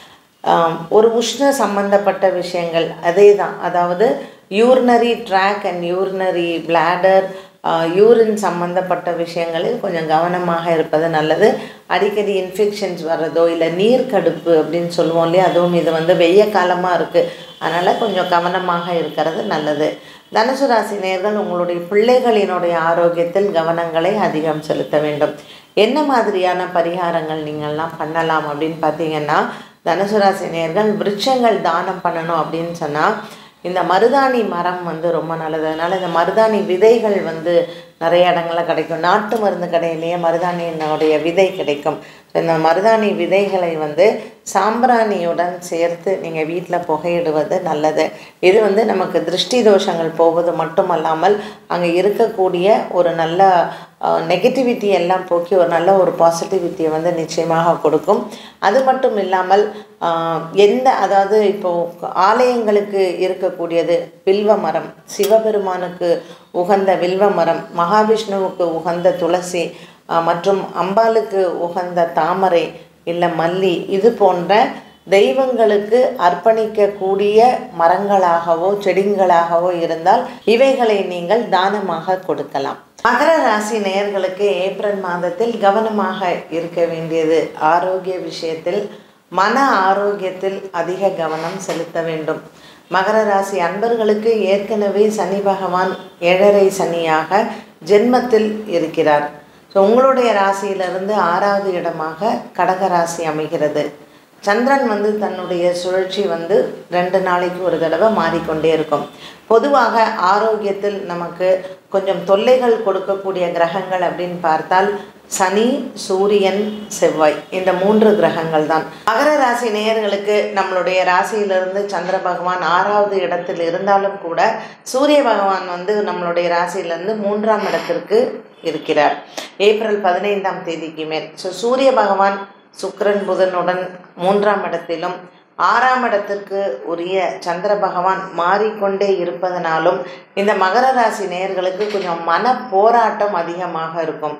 ஆம், ஒரு உஷ்ண சம்பந்தப்பட்ட விஷயங்கள் அதே தான் அதாவது urinary tract and urinary bladder urine சம்பந்தப்பட்ட விஷயங்களில் கொஞ்சம் கவனமாக இருப்பது நல்லது அடிக்கடி இன்ஃபெக்ஷன்ஸ் வர்றதோ இல்லை நீர்க்கடுப்பு அப்படின்னு சொல்லுவோம் இல்லையா அதுவும் இது வந்து வெய்ய காலமாக இருக்குது அதனால் கொஞ்சம் கவனமாக இருக்கிறது நல்லது தனுசு ராசி நேயர்கள் உங்களுடைய பிள்ளைகளினுடைய ஆரோக்கியத்தில் கவனங்களை அதிகம் செலுத்த வேண்டும் என்ன மாதிரியான பரிகாரங்கள் நீங்கள்லாம் பண்ணலாம் அப்படின்னு பார்த்தீங்கன்னா தனுசு ராசி நேயர்கள் விருட்சங்கள் தானம் பண்ணணும் அப்படின்னு சொன்னால் இந்த மருதாணி மரம் வந்து ரொம்ப நல்லது அதனால் இந்த மருதாணி விதைகள் வந்து நிறைய இடங்களில் கிடைக்கும் நாட்டு மருந்து கடையிலேயே மருதாணியினுடைய விதை கிடைக்கும் ஸோ இந்த மருதாணி விதைகளை வந்து சாம்பிராணியுடன் சேர்த்து நீங்கள் வீட்டில் புகையிடுவது நல்லது இது வந்து நமக்கு திருஷ்டி தோஷங்கள் போவது மட்டுமல்லாமல் அங்கே இருக்கக்கூடிய ஒரு நல்ல நெகட்டிவிட்டி எல்லாம் போக்கி ஒரு நல்ல ஒரு பாசிட்டிவிட்டியை வந்து நிச்சயமாக கொடுக்கும் அது மட்டும் இல்லாமல் ஆஹ், எந்த அதாவது இப்போது ஆலயங்களுக்கு இருக்கக்கூடியது வில்வ மரம் சிவபெருமானுக்கு உகந்த வில்வ மரம் மகாவிஷ்ணுவுக்கு உகந்த துளசி ஆஹ், மற்றும் அம்பாளுக்கு உகந்த தாமரை இல்லை மல்லி இது போன்ற தெய்வங்களுக்கு அர்ப்பணிக்கக்கூடிய மரங்களாகவோ செடிங்களாகவோ இருந்தால் இவைகளை நீங்கள் தானமாக கொடுக்கலாம் மகர ராசி நேயர்களுக்கு ஏப்ரல் மாதத்தில் கவனமாக இருக்க வேண்டியது ஆரோக்கிய விஷயத்தில் மன ஆரோக்கியத்தில் அதிக கவனம் செலுத்த வேண்டும் மகர ராசி அன்பர்களுக்கு ஏற்கனவே சனி பகவான் ஏழரை சனியாக ஜென்மத்தில் இருக்கிறார் ஸோ உங்களுடைய ராசியிலிருந்து ஆறாவது இடமாக கடக ராசி அமைகிறது சந்திரன் வந்து தன்னுடைய சுழற்சி வந்து ரெண்டு நாளைக்கு ஒரு தடவை மாறிக்கொண்டே இருக்கும் பொதுவாக ஆரோக்கியத்தில் நமக்கு கொஞ்சம் தொல்லைகள் கொடுக்கக்கூடிய கிரகங்கள் அப்படின்னு பார்த்தால் சனி சூரியன் செவ்வாய் இந்த மூன்று கிரகங்கள் தான் மகர ராசி நேயர்களுக்கு நம்மளுடைய ராசியிலிருந்து சந்திர பகவான் ஆறாவது இடத்தில் இருந்தாலும் கூட சூரிய பகவான் வந்து நம்மளுடைய ராசியிலிருந்து மூன்றாம் இடத்திற்கு இருக்கிறார் ஏப்ரல் பதினைந்தாம் தேதிக்கு மேல் ஸோ சூரிய பகவான் சுக்கிரன் புதனுடன் மூன்றாம் இடத்திலும் ஆறாம் இடத்திற்கு உரிய சந்திர பகவான் மாறிக்கொண்டே இருப்பதனாலும் இந்த மகர ராசி நேயர்களுக்கு கொஞ்சம் மன போராட்டம் அதிகமாக இருக்கும்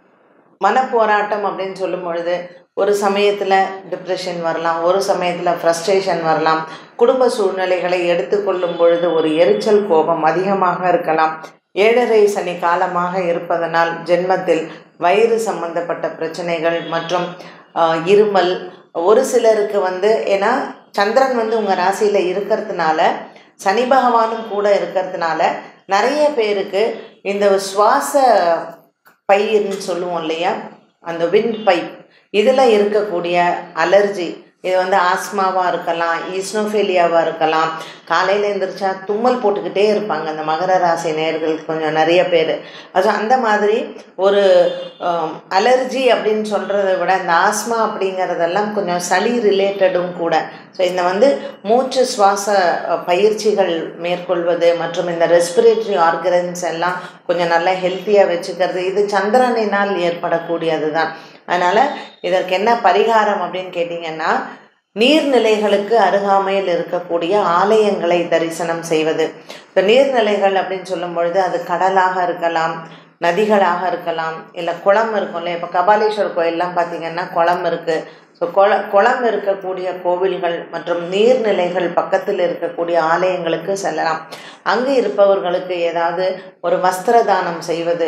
மன போராட்டம் அப்படின்னு சொல்லும் பொழுது ஒரு சமயத்தில் டிப்ரெஷன் வரலாம் ஒரு சமயத்தில் ஃப்ரஸ்ட்ரேஷன் வரலாம் குடும்ப சூழ்நிலைகளை எடுத்துக்கொள்ளும் பொழுது ஒரு எரிச்சல் கோபம் அதிகமாக இருக்கலாம் ஏழரை சனி காலமாக இருப்பதனால் ஜென்மத்தில் வயிறு சம்பந்தப்பட்ட பிரச்சனைகள் மற்றும் ஆஹ், இருமல் ஒரு சிலருக்கு வந்து ஏன்னா சந்திரன் வந்து உங்கள் ராசியில் இருக்கிறதுனால சனி பகவானும் கூட இருக்கிறதுனால நிறைய பேருக்கு இந்த சுவாச பைன்னு சொல்லுவோம் இல்லையா அந்த விண்ட் பைப் இதில் இருக்கக்கூடிய அலர்ஜி இது வந்து ஆஸ்மாவாக இருக்கலாம் ஈஸ்னோஃபேலியாவாக இருக்கலாம் காலையில் எழுந்திரிச்சா தும்மல் போட்டுக்கிட்டே இருப்பாங்க அந்த மகர ராசி நேயர்களுக்கு கொஞ்சம் நிறைய பேர் அது அந்த மாதிரி ஒரு அலர்ஜி அப்படின்னு சொல்கிறத விட இந்த ஆஸ்மா அப்படிங்கிறதெல்லாம் கொஞ்சம் சளி ரிலேட்டடும் கூட ஸோ இந்த வந்து மூச்சு சுவாச அஹ், பயிற்சிகள் மேற்கொள்வது மற்றும் இந்த ரெஸ்பிரேட்டரி ஆர்கன்ஸ் எல்லாம் கொஞ்சம் நல்லா ஹெல்த்தியாக வச்சுக்கிறது இது சந்திரனினால் ஏற்படக்கூடியது தான் அதனால் இதற்கு என்ன பரிகாரம் அப்படின்னு கேட்டிங்கன்னா நீர்நிலைகளுக்கு அருகாமையில் இருக்கக்கூடிய ஆலயங்களை தரிசனம் செய்வது இப்போ நீர்நிலைகள் அப்படின்னு சொல்லும் பொழுது அது கடலாக இருக்கலாம் நதிகளாக இருக்கலாம் இல்லை குளம் இருக்கும்ல இப்போ கபாலீஸ்வர் கோயிலெலாம் பார்த்தீங்கன்னா குளம் இருக்குது ஸோ குள குளம் இருக்கக்கூடிய கோவில்கள் மற்றும் நீர்நிலைகள் பக்கத்தில் இருக்கக்கூடிய ஆலயங்களுக்கு செல்லலாம் அங்கு இருப்பவர்களுக்கு ஏதாவது ஒரு வஸ்திர தானம் செய்வது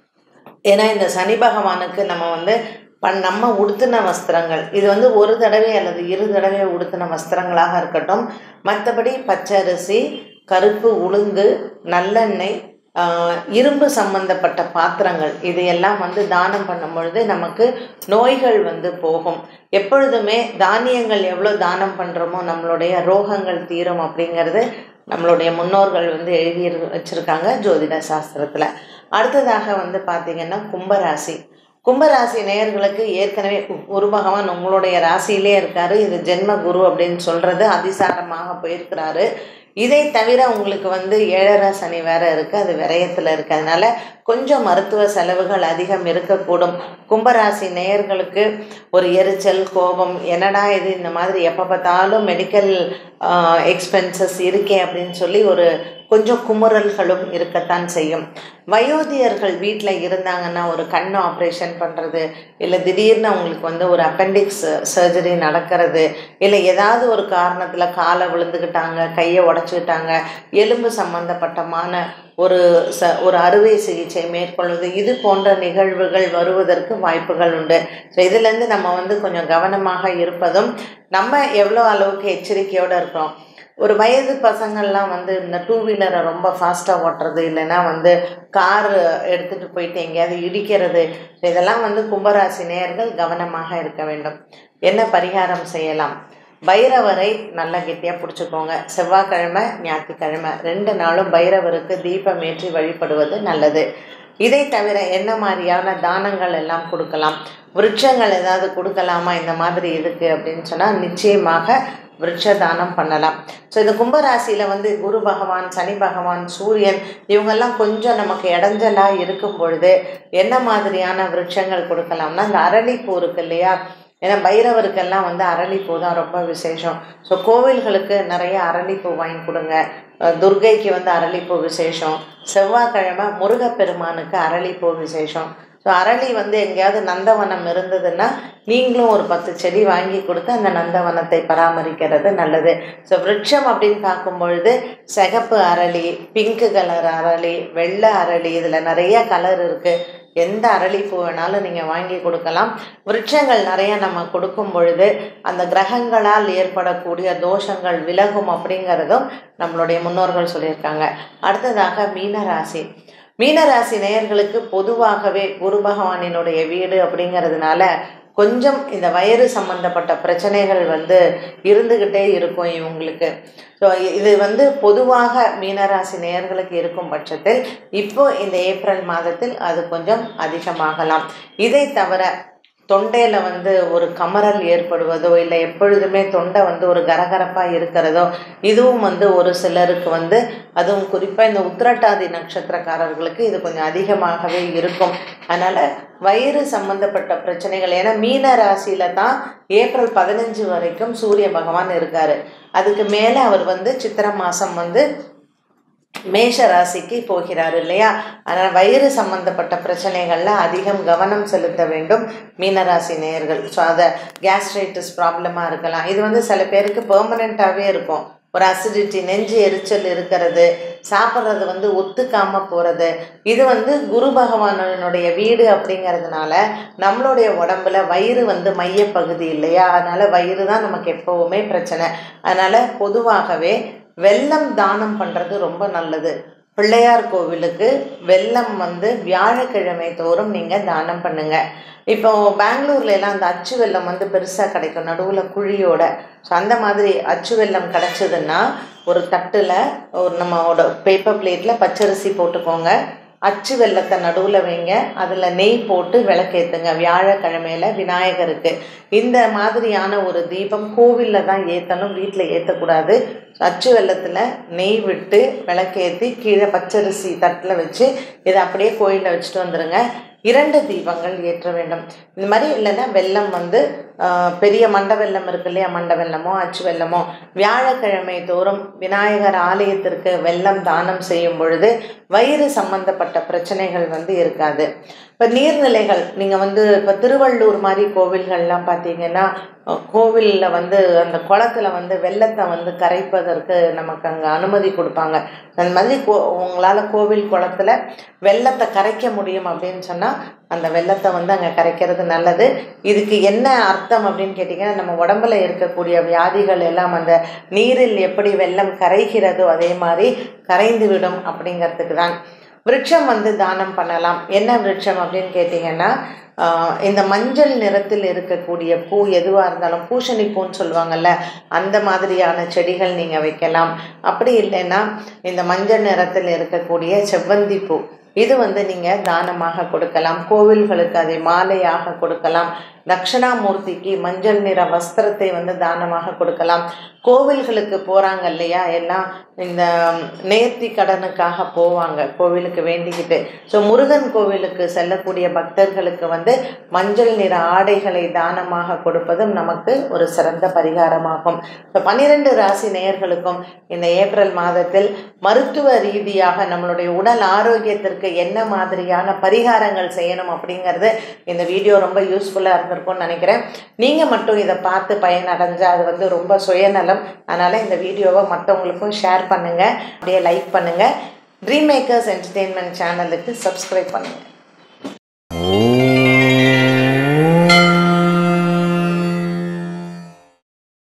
ஏன்னா இந்த சனி பகவானுக்கு நம்ம வந்து பண் நம்ம உடுத்தின வஸ்திரங்கள் இது வந்து ஒரு தடவை அல்லது இரு தடவை உடுத்தின வஸ்திரங்களாக இருக்கட்டும் மற்றபடி பச்சரிசி கருப்பு உளுந்து நல்லெண்ணெய் ஆஹ், இரும்பு சம்பந்தப்பட்ட பாத்திரங்கள் இது எல்லாம் வந்து தானம் பண்ணும் பொழுது நமக்கு நோய்கள் வந்து போகும் எப்பொழுதுமே தானியங்கள் எவ்வளோ தானம் பண்ணுறோமோ நம்மளுடைய ரோகங்கள் தீரும் அப்படிங்கிறது நம்மளுடைய முன்னோர்கள் வந்து எழுதி இரு- வச்சிருக்காங்க ஜோதிட சாஸ்திரத்தில் அடுத்ததாக வந்து பார்த்தீங்கன்னா கும்பராசி கும்பராசி நேயர்களுக்கு ஏற்கனவே கு- குரு பகவான் உங்களுடைய ராசியிலே இருக்காரு இது ஜென்ம குரு அப்படின்னு சொல்றது அதிசாரமாக போயிருக்கிறாரு இதை தவிர உங்களுக்கு வந்து ஏழரை சனி வேற இருக்கு அது விரயத்தில் இருக்கு அதனால கொஞ்சம் மருத்துவ செலவுகள் அதிகம் இருக்கக்கூடும் கும்பராசி நேயர்களுக்கு ஒரு எரிச்சல் கோபம் என்னடா இது இந்த மாதிரி எப்போ பார்த்தாலும் மெடிக்கல் எக்ஸ்பென்சஸ் இருக்கே அப்படின்னு சொல்லி ஒரு கொஞ்சம் குமுறல்களும் இருக்கத்தான் செய்யும் வயோதிகர்கள் வீட்டில் இருந்தாங்கன்னா ஒரு கண் ஆப்ரேஷன் பண்ணுறது இல்லை திடீர்னு அவங்களுக்கு வந்து ஒரு அப்பெண்டிக்ஸ் சர்ஜரி நடக்கிறது இல்லை ஏதாவது ஒரு காரணத்தில் காலை விழுந்துக்கிட்டாங்க கையை உடச்சிக்கிட்டாங்க எலும்பு சம்பந்தப்பட்டமான ஒரு ச ஒரு அறுவை சிகிச்சை மேற்கொள்வது இது போன்ற நிகழ்வுகள் வருவதற்கு வாய்ப்புகள் உண்டு ஸோ இதுலேருந்து நம்ம வந்து கொஞ்சம் கவனமாக இருப்பதும் நம்ம எவ்வளோ அளவுக்கு எச்சரிக்கையோடு இருக்கிறோம் ஒரு வயது பசங்கள்லாம் வந்து இந்த டூ வீலரை ரொம்ப ஃபாஸ்ட்டாக ஓட்டுறது இல்லைன்னா வந்து கார் எடுத்துகிட்டு போயிட்டு எங்கேயாவது இடிக்கிறது இதெல்லாம் வந்து கும்பராசி நேயர்கள் கவனமாக இருக்க வேண்டும் என்ன பரிகாரம் செய்யலாம் பைரவரை நல்லா கெட்டியாக பிடிச்சிக்கோங்க செவ்வாய்க்கிழமை ஞாயிற்றுக்கிழமை ரெண்டு நாளும் பைரவருக்கு தீபம் ஏற்றி வழிபடுவது நல்லது இதை தவிர என்ன மாதிரியான தானங்கள் எல்லாம் கொடுக்கலாம் விருட்சங்கள் ஏதாவது கொடுக்கலாமா இந்த மாதிரி இருக்கு அப்படின்னு சொன்னால் நிச்சயமாக விருட்ச தானம் பண்ணலாம் ஸோ இந்த கும்பராசியில் வந்து குரு பகவான் சனி பகவான் சூரியன் இவங்கெல்லாம் கொஞ்சம் நமக்கு இடைஞ்சலாக இருக்கும் பொழுது என்ன மாதிரியான விருட்சங்கள் கொடுக்கலாம்னா இந்த அரளிப்பூ இருக்கு இல்லையா ஏன்னா பைரவருக்கெல்லாம் வந்து அரளிப்பூ தான் ரொம்ப விசேஷம் ஸோ கோவில்களுக்கு நிறைய அரளிப்பூ வாங்கி கொடுங்க அஹ் துர்க்கைக்கு வந்து அரளிப்பூ விசேஷம் செவ்வாய்க்கிழமை முருகப்பெருமானுக்கு அரளிப்பூ விசேஷம் ஸோ அரளி வந்து எங்கேயாவது நந்தவனம் இருந்ததுன்னா நீங்களும் ஒரு பத்து செடி வாங்கி கொடுத்து அந்த நந்தவனத்தை பராமரிக்கிறது நல்லது ஸோ விருட்சம் அப்படின்னு பார்க்கும் பொழுது சிகப்பு அரளி பிங்க் கலர் அரளி வெள்ளை அரளி இதில் நிறைய கலர் இருக்குது எந்த அரளிப்பூ வேணாலும் நீங்கள் வாங்கி கொடுக்கலாம் விருட்சங்கள் நிறைய நம்ம கொடுக்கும் பொழுது அந்த கிரகங்களால் ஏற்படக்கூடிய தோஷங்கள் விலகும் அப்படிங்கிறதும் நம்மளுடைய முன்னோர்கள் சொல்லியிருக்காங்க அடுத்ததாக மீனராசி மீனராசி நேயர்களுக்கு பொதுவாகவே குரு பகவானினுடைய வீடு அப்படிங்கிறதுனால கொஞ்சம் இந்த வயிறு சம்பந்தப்பட்ட பிரச்சனைகள் வந்து இருந்துக்கிட்டே இருக்கும் இவங்களுக்கு ஸோ இது வந்து பொதுவாக மீனராசி நேயர்களுக்கு இருக்கும் பட்சத்தில் இப்போ இந்த ஏப்ரல் மாதத்தில் அது கொஞ்சம் அதிகமாகலாம் இதை தவிர தொண்டையில் வந்து ஒரு கமறல் ஏற்படுவதோ இல்லை எப்பொழுதுமே தொண்டை வந்து ஒரு கரகரப்பாக இருக்கிறதோ இதுவும் வந்து ஒரு சிலருக்கு வந்து அதுவும் குறிப்பாக இந்த உத்திரட்டாதி நட்சத்திரக்காரர்களுக்கு இது கொஞ்சம் அதிகமாகவே இருக்கும் அதனால் வயிறு சம்பந்தப்பட்ட பிரச்சனைகள் ஏன்னா மீன ராசியில தான் ஏப்ரல் பதினஞ்சு வரைக்கும் சூரிய பகவான் இருக்காரு அதுக்கு மேலே அவர் வந்து சித்திரை மாதம் வந்து மேஷ ராசிக்கு போகிறார் இல்லையா அதனால் வயிறு சம்பந்தப்பட்ட பிரச்சனைகளில் அதிகம் கவனம் செலுத்த வேண்டும் மீனராசி நேயர்கள் ஸோ அதை கேஸ்ட்ரைட்டிஸ் ப்ராப்ளமாக இருக்கலாம் இது வந்து சில பேருக்கு பெர்மனெண்ட்டாகவே இருக்கும் ஒரு அசிடிட்டி நெஞ்சு எரிச்சல் இருக்கிறது சாப்பிட்றது வந்து ஒத்துக்காமல் போகிறது இது வந்து குரு பகவானுடைய வீடு அப்படிங்கிறதுனால நம்மளுடைய உடம்புல வயிறு வந்து மையப்பகுதி இல்லையா அதனால் வயிறு தான் நமக்கு எப்போவுமே பிரச்சனை அதனால் பொதுவாகவே வெல்லம் தானம் பண்ணுறது ரொம்ப நல்லது பிள்ளையார் கோவிலுக்கு வெல்லம் வந்து வியாழக்கிழமை தோறும் நீங்கள் தானம் பண்ணுங்க இப்போ பெங்களூர்ல எல்லாம் அந்த அச்சு வெல்லம் வந்து பெருசாக கிடைக்கும் நடுவில் குழியோட ஸோ அந்த மாதிரி அச்சு வெல்லம் கிடச்சிதுன்னா ஒரு தட்டில் ஒரு நம்மளோட பேப்பர் பிளேட்டில் பச்சரிசி போட்டுக்கோங்க அச்சு வெல்லத்தை நடுவில் வைங்க அதில் நெய் போட்டு விளக்கேற்றுங்க வியாழக்கிழமையில விநாயகருக்கு இந்த மாதிரியான ஒரு தீபம் கோவிலில் தான் ஏற்றணும் வீட்டில் ஏற்றக்கூடாது அச்சு வெல்லத்தில் நெய் விட்டு விளக்கேற்றி கீழே பச்சரிசி தட்டில் வச்சு இதை அப்படியே கோயிலில் வச்சுட்டு வந்துடுங்க இரண்டு தீபங்கள் ஏற்ற வேண்டும் இந்த மாதிரி இல்லைன்னா வெல்லம் வந்து பெரிய மண்ட வெல்லம் இருக்கு இல்லையா மண்ட வெல்லமோ அச்சு வெல்லமோ வியாழக்கிழமை தோறும் விநாயகர் ஆலயத்திற்கு வெல்லம் தானம் செய்யும் பொழுது வயிறு சம்பந்தப்பட்ட பிரச்சனைகள் வந்து இருக்காது இப்போ நீர்நிலைகள் நீங்கள் வந்து இப்போ திருவள்ளூர் மாதிரி கோவில்கள்லாம் பார்த்தீங்கன்னா கோவிலில் வந்து அந்த குளத்துல வந்து வெள்ளத்தை வந்து கரைப்பதற்கு நமக்கு அங்கே அனுமதி கொடுப்பாங்க அந்த மாதிரி கோ உங்களால் கோவில் குளத்துல வெள்ளத்தை கரைக்க முடியும் அப்படின்னு சொன்னால் அந்த வெள்ளத்தை வந்து அங்கே கரைக்கிறது நல்லது இதுக்கு என்ன அர்த்தம் அப்படின்னு கேட்டிங்கன்னா நம்ம உடம்புல இருக்கக்கூடிய வியாதிகள் எல்லாம் அந்த நீரில் எப்படி வெள்ளம் கரைகிறதோ அதே மாதிரி கரைந்து விடும் அப்படிங்கிறதுக்கு தான் விருட்சம் வந்து தானம் பண்ணலாம் என்ன விருட்சம் அப்படின்னு கேட்டிங்கன்னா இந்த மஞ்சள் நிறத்தில் இருக்கக்கூடிய பூ எதுவாக இருந்தாலும் பூசணி பூன்னு சொல்லுவாங்கள்ல அந்த மாதிரியான செடிகள் நீங்கள் வைக்கலாம் அப்படி இல்லைன்னா இந்த மஞ்சள் நிறத்தில் இருக்கக்கூடிய செவ்வந்தி பூ இது வந்து நீங்கள் தானமாக கொடுக்கலாம் கோவில்களுக்கு அதை மாலையாக கொடுக்கலாம் தட்சிணாமூர்த்திக்கு மஞ்சள் நிற வஸ்திரத்தை வந்து தானமாக கொடுக்கலாம் கோவில்களுக்கு போகிறாங்க இல்லையா எல்லாம் இந்த நேர்த்தி கடனுக்காக போவாங்க கோவிலுக்கு வேண்டிக்கிட்டு ஸோ முருகன் கோவிலுக்கு செல்லக்கூடிய பக்தர்களுக்கு வந்து மஞ்சள் நிற ஆடைகளை தானமாக கொடுப்பதும் நமக்கு ஒரு சிறந்த பரிகாரமாகும் இப்போ பன்னிரெண்டு ராசி நேயர்களுக்கும் இந்த ஏப்ரல் மாதத்தில் மருத்துவ ரீதியாக நம்மளுடைய உடல் ஆரோக்கியத்திற்கு என்ன மாதிரியான பரிகாரங்கள் செய்யணும் அப்படிங்கிறது இந்த வீடியோ ரொம்ப யூஸ்ஃபுல்லாக இருந்திருக்கும்னு நினைக்கிறேன் நீங்கள் மட்டும் இதை பார்த்து பயனடைஞ்சால் அது வந்து ரொம்ப சுயநலம் அதனால் இந்த வீடியோவை மற்றவங்களுக்கும் ஷேர் பண்ணுங்கள் அப்படியே லைக் பண்ணுங்கள் ட்ரீம் மேக்கர்ஸ் என்டர்டெயின்மெண்ட் சேனலுக்கு சப்ஸ்கிரைப் பண்ணுங்கள்